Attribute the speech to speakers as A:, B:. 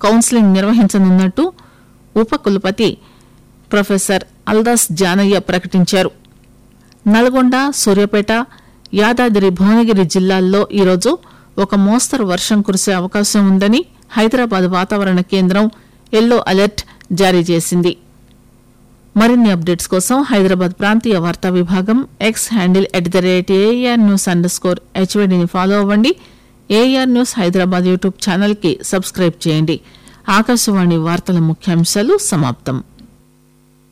A: counselling నిర్వహించనున్నట్టు ఉపకులపతి professor Aldas Janaiah ప్రకటించారు నల్గొండ సూర్యాపేట యాదాద్రి భువనగిరి జిల్లాల్లో ఈరోజు ఒక మోస్తరు వర్షం కురిసే అవకాశం ఉందని హైదరాబాద్ వాతావరణ కేంద్రం ఎల్లో అలర్ట్ జారీ చేసింది మరిన్ని అప్డేట్స్ కోసం హైదరాబాద్ ప్రాంతీయ వార్తా విభాగం X handle at the rate AIR news underscore హెచ్వైడిని ఫాలో అవ్వండి AIR news Hyderabad YouTube channel కి సబ్స్క్రైబ్ చేయండి ఆకాశవాణి వార్తల ముఖ్యాంశాలు సమాప్తం